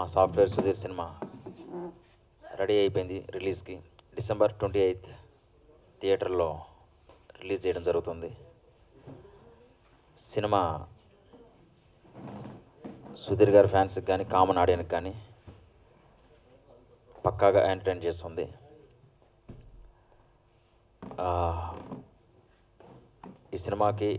software Sudheer cinema ready అయిపోయింది రిలీజ్కి December twenty eighth థియేటర్లో రిలీజ్ చేయడం జరుగుతుంది సినిమా సుధీర్ గారి ఫ్యాన్స్కి కానీ కామన్ ఆడియన్కి కానీ పక్కాగా ఎంటర్టైన్ చేస్తుంది ఆ, ఈ సినిమాకి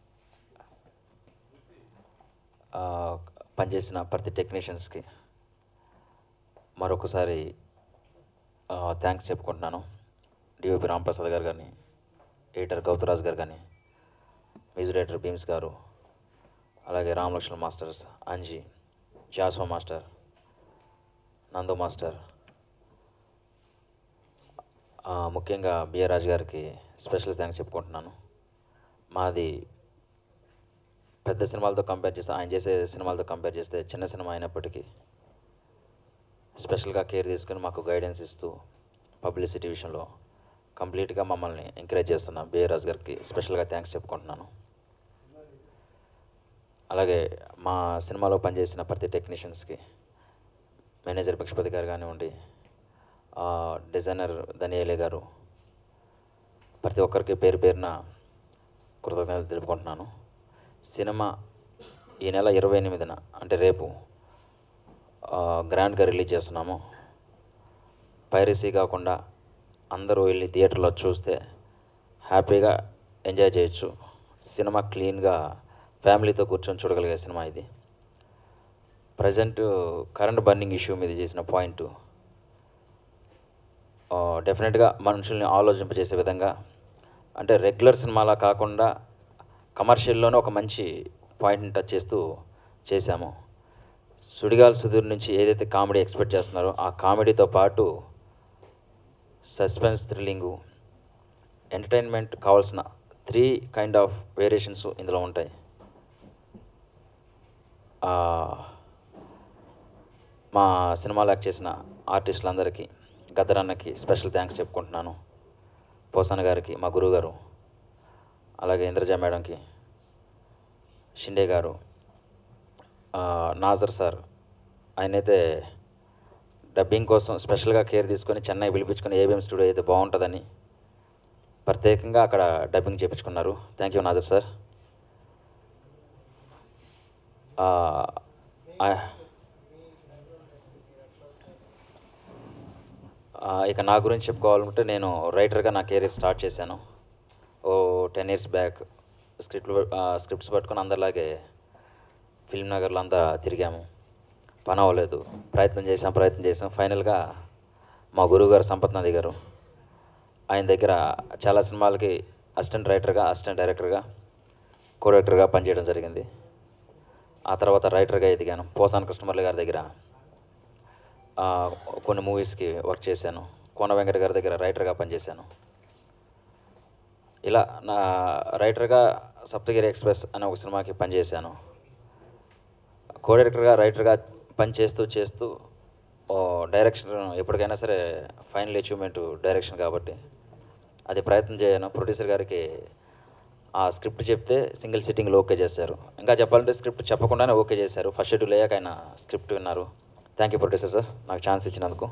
ఆ, పనిచేసిన ప్రతి టెక్నీషియన్స్కి మరొకసారి థ్యాంక్స్ చెప్పుకుంటున్నాను డిఓపి రాంప్రసాద్ గారు కానీ ఎడిటర్ గౌతరాజ్ గారు కానీ మ్యూజిక్ డైరెక్టర్ భీమ్స్ గారు అలాగే Ram Lakshman masters Anji Jaswa master Nandu master ఆ, ముఖ్యంగా బిఆర్ రాజు గారికి స్పెషల్ థ్యాంక్స్ చెప్పుకుంటున్నాను మాది పెద్ద సినిమాలతో కంపేర్ చేస్తే ఆయన చేసే సినిమాలతో కంపేర్ చేస్తే చిన్న సినిమా అయినప్పటికీ స్పెషల్గా కేర్ తీసుకొని మాకు గైడెన్స్ ఇస్తూ పబ్లిసిటీ విషయంలో కంప్లీట్గా మమ్మల్ని ఎంకరేజ్ చేస్తున్న బిఆర్ రాజు గారికి స్పెషల్గా థ్యాంక్స్ చెప్పుకుంటున్నాను అలాగే మా సినిమాలో పనిచేసిన ప్రతి టెక్నీషియన్స్కి మేనేజర్ పక్షపతి గారు కానివ్వండి ఆ, డిజైనర్ దనియేలే గారు ప్రతి ఒక్కరికి పేరు పేరున కృతజ్ఞతలు తెలుపుకుంటున్నాను సినిమా ఈ నెల ఇరవై ఎనిమిదిన అంటే రేపు ఆ, గ్రాండ్గా రిలీజ్ చేస్తున్నాము పైరసీ కాకుండా అందరూ వెళ్ళి థియేటర్లో చూస్తే హ్యాపీగా ఎంజాయ్ చేయొచ్చు సినిమా క్లీన్గా ఫ్యామిలీతో కూర్చొని చూడగలిగే సినిమా ఇది ప్రజెంట్ కరెంట్ బర్నింగ్ ఇష్యూ మీద చేసిన పాయింట్ డెఫినెట్గా మనుషుల్ని ఆలోచింపజేసే విధంగా అంటే రెగ్యులర్ సినిమాలా కాకుండా కమర్షియల్లోనే ఒక మంచి పాయింట్ని టచ్ చేస్తూ చేశాము సుడిగాల్ సుధీర్ నుంచి ఏదైతే కామెడీ ఎక్స్పెక్ట్ చేస్తున్నారో ఆ కామెడీతో పాటు సస్పెన్స్ థ్రిల్లింగు ఎంటర్టైన్మెంట్ కావాల్సిన త్రీ కైండ్ ఆఫ్ వేరియేషన్స్ ఇందులో ఉంటాయి ఆ, మా సినిమాలో యాక్ట్ చేసిన ఆర్టిస్టులందరికీ గద్దరన్నకి స్పెషల్ థ్యాంక్స్ చెప్పుకుంటున్నాను పోసాన గారికి మా గురువు గారు అలాగే ఇంద్రజ మేడంకి షిండే గారు ఆ, నాజర్ సార్ ఆయనైతే డబ్బింగ్ కోసం స్పెషల్గా కేర్ తీసుకొని చెన్నై పిలిపించుకొని ఏబిఎం స్టూడియో అయితే బాగుంటుందని ప్రత్యేకంగా అక్కడ డబ్బింగ్ చేయించుకున్నారు థ్యాంక్ యూ నాజర్ సార్ ఆ, ఆ, ఆ, ఇక నా గురించి చెప్పుకోవాలంటే నేను రైటర్గా నా కెరీర్ స్టార్ట్ చేశాను ఓ టెన్ ఇయర్స్ బ్యాక్ స్క్రిప్ట్లు స్క్రిప్ట్స్ పట్టుకొని అందరిలాగే ఫిల్మ్ నగర్లో అంతా తిరిగాము పని అవ్వలేదు ప్రయత్నం చేసాం ప్రయత్నం చేసాం ఫైనల్గా మా గురువుగారు సంపత్ నది గారు ఆయన దగ్గర చాలా సినిమాలకి అసిస్టెంట్ రైటర్గా అసిస్టెంట్ డైరెక్టర్గా కో డైరెక్టర్గా పనిచేయడం జరిగింది ఆ తర్వాత రైటర్గా ఎదిగాను పోసాన్ కృష్ణమల్లి గారి దగ్గర ఆ, కొన్ని మూవీస్కి వర్క్ చేశాను కోన వెంకట గారి దగ్గర రైటర్గా పనిచేశాను ఇలా నా రైటర్గా సప్తగిరి ఎక్స్ప్రెస్ అనే ఒక సినిమాకి పనిచేశాను కో డైరెక్టర్గా రైటర్గా పని చేస్తూ చేస్తూ ఓ డైరెక్షన్ ఎప్పటికైనా సరే ఫైనల్ అచీవ్మెంట్ డైరెక్షన్ కాబట్టి అది ప్రయత్నం చేయను ప్రొడ్యూసర్ గారికి ఆ స్క్రిప్ట్ చెప్తే సింగిల్ సిట్టింగ్లో ఓకే చేశారు ఇంకా చెప్పాలంటే స్క్రిప్ట్ చెప్పకుండానే ఓకే చేశారు ఫస్ట్ షెడ్యూల్ అయ్యాక ఆయన స్క్రిప్ట్ విన్నారు థ్యాంక్ యూ ప్రొడ్యూసర్ సార్ నాకు ఛాన్స్ ఇచ్చినందుకు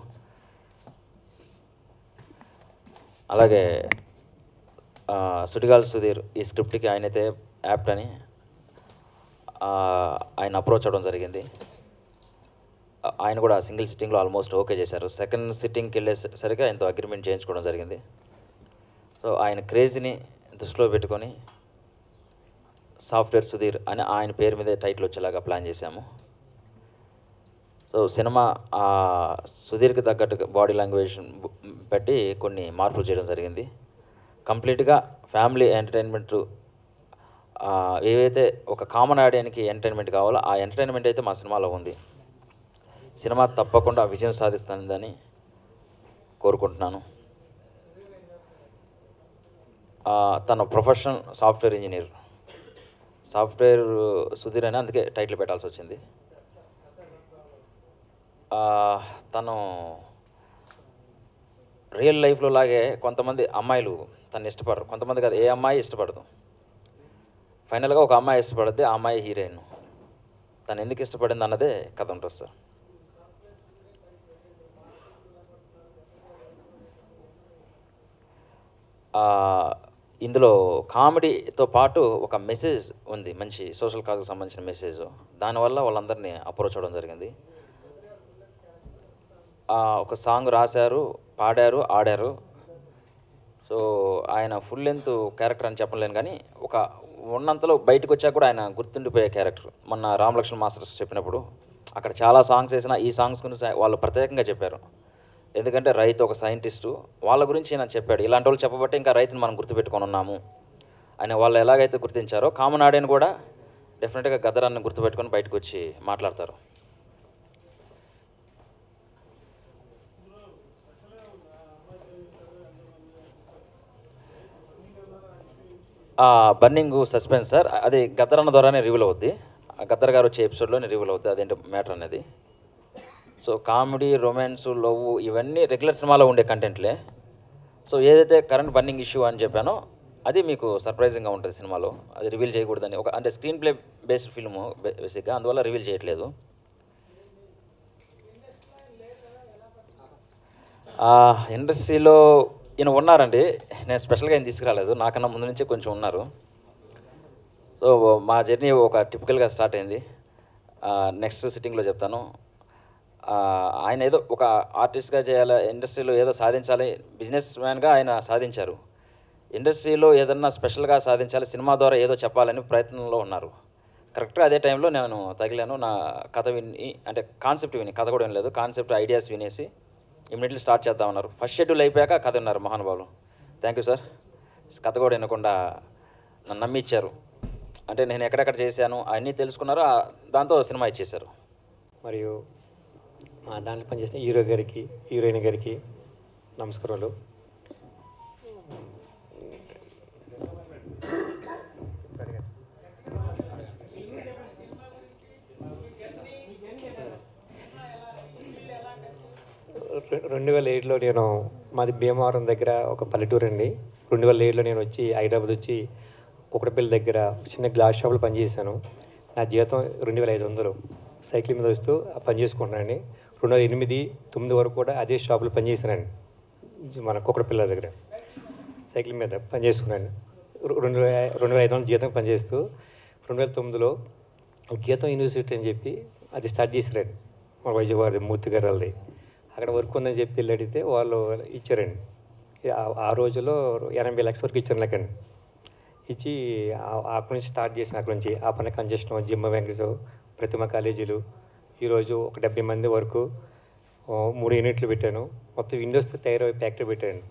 అలాగే ఆ, సుడిగాల్ సుధీర్ ఈ స్క్రిప్ట్కి ఆయనైతే యాప్ట్ అని ఆ, ఆయన అప్రోచ్ అవ్వడం జరిగింది ఆ- ఆయన కూడా సింగిల్ సిట్టింగ్లో ఆల్మోస్ట్ ఓకే చేశారు సెకండ్ సిట్టింగ్కి వెళ్ళేసరికి ఆయనతో అగ్రిమెంట్ చేయించుకోవడం జరిగింది సో ఆయన క్రేజీని దృష్టిలో పెట్టుకొని సాఫ్ట్వేర్ సుధీర్ అని ఆయన పేరు మీదే టైటిల్ వచ్చేలాగా ప్లాన్ చేశాము సో సినిమా ఆ సుధీర్కి తగ్గట్టు బాడీ లాంగ్వేజ్ పెట్టి కొన్ని మార్పులు చేయడం జరిగింది కంప్లీట్గా ఫ్యామిలీ ఎంటర్టైన్మెంట్ ఏవైతే ఒక కామన్ ఆడియన్కి ఎంటర్టైన్మెంట్ కావాలో ఆ ఎంటర్టైన్మెంట్ అయితే మా సినిమాలో ఉంది సినిమా తప్పకుండా విజయం సాధిస్తుందని కోరుకుంటున్నాను ఆ, తన profession software engineer software Sudheer అని అందుకే టైటిల్ పెట్టాల్సి వచ్చింది ఆ, తను రియల్ లైఫ్లో లాగే కొంతమంది అమ్మాయిలు తను ఇష్టపడరు కొంతమంది కాదు ఏ అమ్మాయి ఇష్టపడదు ఫైనల్గా ఒక అమ్మాయి ఇష్టపడద్ది ఆ అమ్మాయి హీరోయిన్ తను ఎందుకు ఇష్టపడింది అన్నదే కథ ఉంటుంది సార్ ఆ, ఇందులో కామెడీతో పాటు ఒక మెసేజ్ ఉంది మంచి సోషల్ కాజ్కి సంబంధించిన మెసేజ్ దానివల్ల వాళ్ళందరినీ అప్రోచ్ అవ్వడం జరిగింది ఆ, ఒక సాంగ్ రాశారు పాడారు ఆడారు సో ఆయన ఫుల్ లెంత్ క్యారెక్టర్ అని చెప్పలేను కానీ ఒక ఉన్నంతలో బయటకు వచ్చాక కూడా ఆయన గుర్తుండిపోయే క్యారెక్టర్ మొన్న రామలక్ష్మణ్ మాస్టర్స్ చెప్పినప్పుడు అక్కడ చాలా సాంగ్స్ వేసిన ఈ సాంగ్స్ గురించి వాళ్ళు ప్రత్యేకంగా చెప్పారు ఎందుకంటే రైతు ఒక సైంటిస్టు వాళ్ళ గురించి ఈయన చెప్పాడు ఇలాంటి వాళ్ళు చెప్పబట్టే ఇంకా రైతుని మనం గుర్తుపెట్టుకొని ఉన్నాము అని వాళ్ళు ఎలాగైతే గుర్తించారో కామన్ ఆడియన్ కూడా డెఫినెట్గా గదరాన్ని గుర్తుపెట్టుకొని బయటకు వచ్చి మాట్లాడతారు బర్నింగ్ సస్పెన్స్ సార్ అది గద్దరన్న ద్వారానే రివీల్ అవుద్ది ఆ గద్దర్ గారు వచ్చే ఎపిసోడ్లోనే రివీల్ అవుద్ది అదేంటి మ్యాటర్ అనేది సో కామెడీ రొమాన్స్ లవ్ ఇవన్నీ రెగ్యులర్ సినిమాలో ఉండే కంటెంట్లే సో ఏదైతే కరెంట్ బర్నింగ్ ఇష్యూ అని చెప్పానో అది మీకు సర్ప్రైజింగ్గా ఉంటుంది సినిమాలో అది రివీల్ చేయకూడదని ఒక అంటే స్క్రీన్ ప్లే బేస్డ్ ఫిల్మ్ బేసిక్గా అందువల్ల రివీల్ చేయట్లేదు ఆ, ఇండస్ట్రీలో ఈయన ఉన్నారండి నేను స్పెషల్గా ఏం తీసుకురాలేదు నాకన్నా ముందు నుంచే కొంచెం ఉన్నారు సో మా జర్నీ ఒక టిపికల్గా స్టార్ట్ అయింది నెక్స్ట్ సిట్టింగ్లో చెప్తాను ఆ, ఆయన ఏదో ఒక ఆర్టిస్ట్గా చేయాలి ఇండస్ట్రీలో ఏదో సాధించాలి బిజినెస్ మ్యాన్గా ఆయన సాధించారు ఇండస్ట్రీలో ఏదన్నా స్పెషల్గా సాధించాలి సినిమా ద్వారా ఏదో చెప్పాలని ప్రయత్నంలో ఉన్నారు కరెక్ట్గా అదే టైంలో నేను తగిలాను నా కథ విని అంటే కాన్సెప్ట్ విని కథ కూడా వినలేదు కాన్సెప్ట్ ఐడియాస్ వినేసి ఇమ్మీడియట్లీ స్టార్ట్ చేద్దామన్నారు ఫస్ట్ షెడ్యూల్ అయిపోయాక కథ విన్నారు మహానుభావులు థ్యాంక్ యూ సార్ కథ కూడా వినకుండా నన్ను నమ్మి ఇచ్చారు అంటే నేను ఎక్కడెక్కడ చేశాను అన్నీ తెలుసుకున్నారు ఆ- దాంతో సినిమా ఇచ్చేశారు మరియు మా దాంట్లో పనిచేసిన హీరో గారికి హీరోయిన్ గారికి నమస్కారాలు రె- రెండు వేల ఏడులో నేను మాది భీమవరం దగ్గర ఒక పల్లెటూరు అండి రెండు వేల ఏడులో నేను వచ్చి హైదరాబాద్ వచ్చి కుక్కడపల్లి దగ్గర చిన్న గ్లాస్ షాప్లో పనిచేశాను నా జీతం రెండు వేల ఐదు వందలు సైకిల్ మీద వస్తూ ఆ పని చేసుకుంటున్నానండి రెండు వేల ఎనిమిది తొమ్మిది వరకు కూడా అదే షాపులో పనిచేశానండి జి- మన కుక్కడపిల్ల దగ్గర సైకిల్ మీద పని చేసుకున్నాను రె- రెండు వేల రెండు వేల ఐదు వందల జీతం పనిచేస్తూ రెండు వేల తొమ్మిదిలో గీతం యూనివర్సిటీ అని చెప్పి అది స్టార్ట్ చేశారండి మన వైజాగ్ మూర్తి గారు వాళ్ళది అక్కడ వర్క్ ఉందని చెప్పి వెళ్ళి అడిగితే వాళ్ళు ఇచ్చారండి ఆ- ఆ రోజులో ఎనభై లక్షల వరకు ఇచ్చారు నాకండి ఇచ్చి ఆ- అక్కడి నుంచి స్టార్ట్ చేసిన అక్కడి నుంచి ఆ పని కంజెషన్ జిమ్మ వెంకటేశ్వర ప్రతిమ కాలేజీలు ఈరోజు ఒక డెబ్బై మంది వరకు ఆ, మూడు యూనిట్లు పెట్టాను మొత్తం విండోస్ తయారయ్యే ఫ్యాక్టరీ పెట్టాను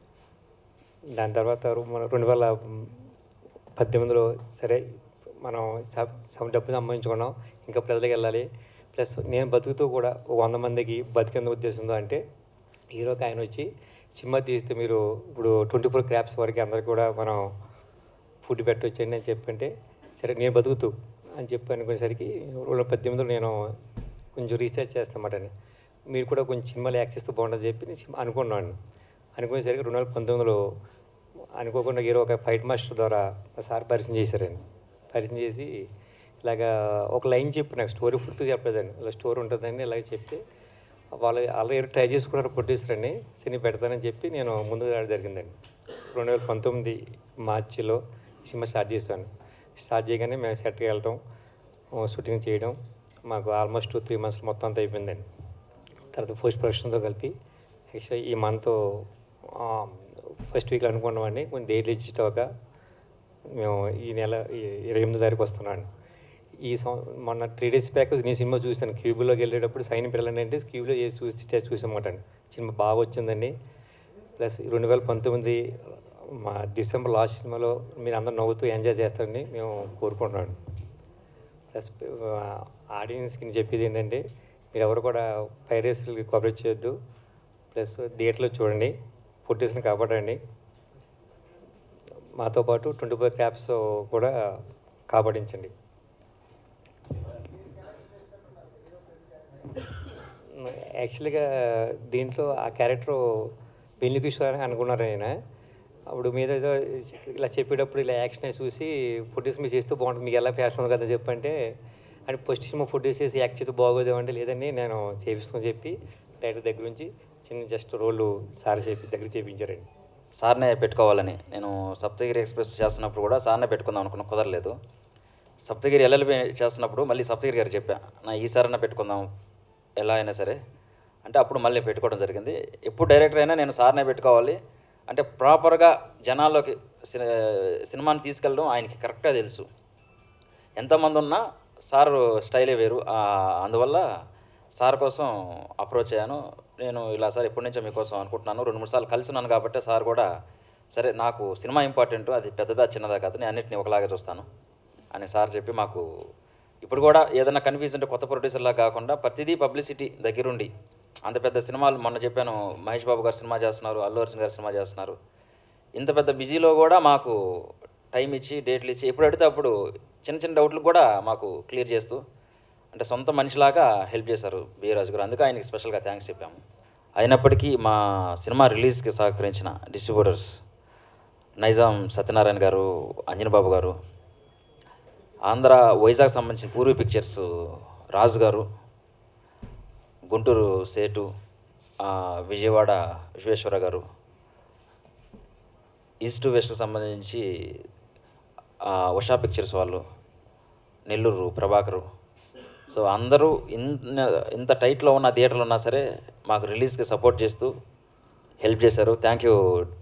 దాని తర్వాత మన రెండు వేల పద్దెనిమిదిలో సరే మనం స- సమ- డబ్బు సంపాదించుకున్నాం ఇంకా ప్రజలకు వెళ్ళాలి ప్లస్ నేను బతుకుతూ కూడా ఒక వంద మందికి బతికేందు ఉద్దేశంతో అంటే హీరోకి ఆయన వచ్చి సినిమా తీస్తే మీరు ఇప్పుడు ట్వంటీ ఫోర్ క్రాప్స్ వరకు అందరికి కూడా మనం ఫుడ్ పెట్టవచ్చండి అని చెప్పంటే సరే నేను బతుకుతూ అని చెప్పి అనుకునేసరికి రెండు వేల పద్దెనిమిదిలో నేను కొంచెం రీసెర్చ్ చేస్తామాట మీరు కూడా కొంచెం సినిమాలు యాక్సెస్ బాగుంటుంది చెప్పి నేను సినిమా అనుకున్నాను అనుకునేసరికి రెండు వేల పంతొమ్మిదిలో అనుకోకుండా హీరో ఒక ఫైట్ మాస్టర్ ద్వారా మా సార్ పరిచయం చేశారండి పరిచయం చేసి ఇలాగా ఒక లైన్ చెప్పి నాకు స్టోరీ పూర్తి చెప్పలేదండి ఇలా స్టోరీ ఉంటుందని ఇలాగ చెప్తే వాళ్ళు అలా ఎవరు ట్రై చేసుకున్నారు ప్రొడ్యూసర్ అని సినీ పెడతానని చెప్పి నేను ముందుకు రావడం జరిగిందండి రెండు వేల పంతొమ్మిది మార్చిలో సినిమా స్టార్ట్ చేశాను స్టార్ట్ చేయగానే మేము సెట్కి వెళ్ళటం ఆ, షూటింగ్ చేయడం మాకు ఆల్మోస్ట్ త్రీ మంత్స్ మొత్తం అంతా అయిపోయిందండి తర్వాత పోస్ట్ ప్రొడక్షన్తో కలిపి యాక్చువల్లీ ఈ మంత్ ఫస్ట్ వీక్లో అనుకున్నామండి కొంచెం డైలీ ఇచ్చేటోక మేము ఈ నెల ఈ- ఇరవై ఎనిమిది తారీఖు వస్తున్నాను ఈ సం మొన్న త్రీ డేస్ బ్యాక్ నేను సినిమా చూశాను క్యూబ్లోకి వెళ్ళేటప్పుడు సైన్ పిల్లలు అంటే క్యూబ్లో చేసి చూసి చూసామాట సినిమా బాగా వచ్చిందండి ప్లస్ రెండు వేల పంతొమ్మిది మా డిసెంబర్ లాస్ట్ సినిమాలో మీరు అందరూ నవ్వుతూ ఎంజాయ్ చేస్తారని మేము కోరుకుంటున్నాను ప్లస్ ఆడియన్స్కి నేను చెప్పేది ఏంటంటే మీరు ఎవరు కూడా పైరసీలకి కోఆపరేట్ చేయొద్దు ప్లస్ థియేటర్లో చూడండి ఫుటేజ్ని కాపాడండి మాతో పాటు ట్వంటీ ఫోర్ క్యాప్స్ కూడా కాపాడించండి యాక్చువల్గా దీంట్లో ఆ క్యారెక్టర్ పెళ్లి కిషోర్ అని అనుకున్నారు ఆయన అప్పుడు మీద ఏదో ఇలా చెప్పేటప్పుడు ఇలా యాక్షన్ అయి చూసి ఫుటేజ్ మీరు చేస్తూ బాగుంటుంది మీకు ఎలా ఫ్యాషన్ ఉంది కదా చెప్పంటే అని ఫస్ట్ సినిమా ఫుటేజ్ చేసి యాక్ట్ చేస్తూ బాగోదు అంటే లేదండి నేను చేపిస్తాను చెప్పి డైరెక్టర్ దగ్గర నుంచి చిన్న జస్ట్ రోల్ సార్ చెప్పి దగ్గర చేయించారండి సార్నే పెట్టుకోవాలని నేను సప్తగిరి ఎక్స్ప్రెస్ చేస్తున్నప్పుడు కూడా సార్నే పెట్టుకుందాం అనుకున్న కుదరలేదు సప్తగిరి ఎల్ఎల్బి చేస్తున్నప్పుడు మళ్ళీ సప్తగిరి గారు చెప్పా నా ఈసారైనా పెట్టుకుందాం ఎలా అయినా సరే అంటే అప్పుడు మళ్ళీ పెట్టుకోవడం జరిగింది ఎప్పుడు డైరెక్టర్ అయినా నేను సార్నే పెట్టుకోవాలి అంటే ప్రాపర్గా జనాల్లోకి సి- సినిమాని తీసుకెళ్ళడం ఆయనకి కరెక్ట్గా తెలుసు ఎంతమంది ఉన్నా సార్ స్టైలే వేరు ఆ, అందువల్ల సార్ కోసం అప్రోచ్ అయ్యాను నేను ఇలా సార్ ఎప్పటి నుంచో మీకోసం అనుకుంటున్నాను రెండు మూడు సార్లు కలిసి ఉన్నాను కాబట్టి సార్ కూడా సరే నాకు సినిమా ఇంపార్టెంట్ అది పెద్దదా చిన్నదా కాదు నేను అన్నిటిని ఒకలాగే చూస్తాను అని సార్ చెప్పి మాకు ఇప్పుడు కూడా ఏదైనా కన్ఫ్యూజ్ ఉంటే కొత్త ప్రొడ్యూసర్లా కాకుండా ప్రతిదీ పబ్లిసిటీ దగ్గరుండి అంత పెద్ద సినిమాలు మొన్న చెప్పాను మహేష్ బాబు గారు సినిమా చేస్తున్నారు అల్లు అర్జున్ గారు సినిమా చేస్తున్నారు ఇంత పెద్ద బిజీలో కూడా మాకు టైం ఇచ్చి డేట్లు ఇచ్చి ఎప్పుడు అడిగితే అప్పుడు చిన్న చిన్న డౌట్లు కూడా మాకు క్లియర్ చేస్తూ అంటే సొంత మనిషిలాగా హెల్ప్ చేశారు బిఏరాజు గారు అందుకే ఆయనకి స్పెషల్గా థ్యాంక్స్ చెప్పాము అయినప్పటికీ మా సినిమా రిలీజ్కి సహకరించిన డిస్ట్రిబ్యూటర్స్ నైజాం సత్యనారాయణ గారు అంజనబాబు గారు ఆంధ్ర వైజాగ్ సంబంధించిన పూర్వీ పిక్చర్స్ రాజు గారు గుంటూరు సేటు ఆ, విజయవాడ విశ్వేశ్వర గారు ఈస్ట్ వెస్ట్కి సంబంధించి ఆ, ఉషా పిక్చర్స్ వాళ్ళు నెల్లూరు ప్రభాకరు సో అందరూ ఇంత ఇంత టైట్లో ఉన్న థియేటర్లు ఉన్నా సరే మాకు రిలీజ్కి సపోర్ట్ చేస్తూ హెల్ప్ చేశారు థ్యాంక్ యూ